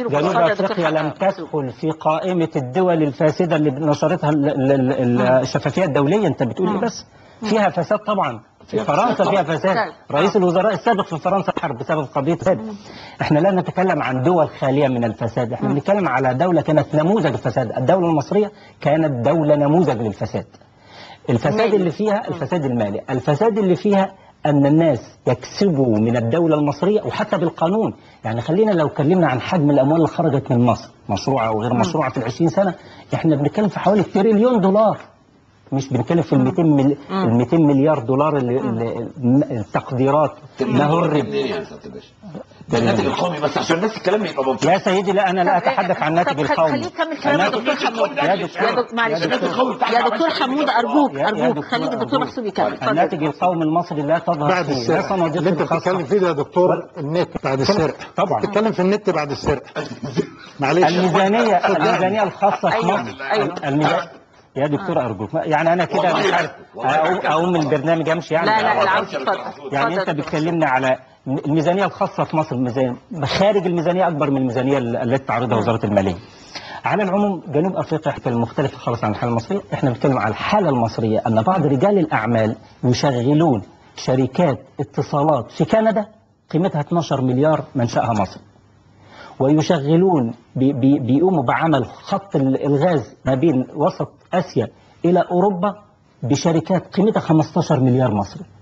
اديله جنوب فرصة يا دكتور افريقيا لم حسن. تدخل في قائمه الدول الفاسده اللي نشرتها ال- ال- ال- الشفافيه الدوليه انت بتقول ايه بس فيها فساد طبعا في فيها فرنسا فساد فيها طبعاً. فساد فساد. رئيس الوزراء السابق في فرنسا حرب بسبب قضيه فساد احنا لا نتكلم عن دول خاليه من الفساد احنا بنتكلم على دوله كانت نموذج الفساد الدوله المصريه كانت دوله نموذج للفساد الفساد المالي. اللي فيها الفساد المالي الفساد اللي فيها أن الناس يكسبوا من الدولة المصرية وحتى بالقانون يعني خلينا لو اتكلمنا عن حجم الأموال اللي خرجت من مصر مشروعة وغير مشروعة في العشرين سنة احنا بنتكلم في حوالي تريليون دولار مش بنتكلم في ال 200 مل... ال 200 مليار دولار اللي اللي- التقديرات ما هو الرب منين يا استاذ باشا ده الناتج القومي بس عشان الناس الكلام يبقى منطقي يا سيدي لا أنا لا طب إيه- أتحدث عن الناتج طب خل- القومي خليه يكمل كلامه يا الناتج- دكتور حمود يا يا دكتور دكتور معلش يا يا دكتور دكتور يا دكتور حمود ارجوك يا- يا ارجوك دكتور خليك الدكتور أرجوك. محسوب يكمل اتفضل. الناتج القومي المصري لا تظهر بعد فيه لا السرقه صناديق اللي انت الخاصة. بتتكلم فيه ده يا دكتور النت بعد السرقه طبعا. بتتكلم في النت بعد السرقه معلش الميزانية الميزانية الخاصة في أيوة، مصر أيوة. الميزانية يا دكتور أرجوك يعني أنا كده والله مش عارف والله أقوم, بجد. أقوم من البرنامج أمشي يعني لا لا والله العفو بجد. اتفضل يعني اتفضل أنت يا دكتور. بتكلمنا على الميزانية الخاصة في مصر الميزانية خارج الميزانية أكبر من الميزانية التي تعرضها وزارة المالية على العموم جنوب افريقيا حكايه مختلفه خالص عن الحاله المصريه، احنا بنتكلم على الحاله المصريه ان بعض رجال الاعمال يشغلون شركات اتصالات في كندا قيمتها 12 مليار منشاها مصر. ويشغلون بي بي بيقوموا بعمل خط ال- الغاز ما بين وسط اسيا الى اوروبا بشركات قيمتها 15 مليار مصري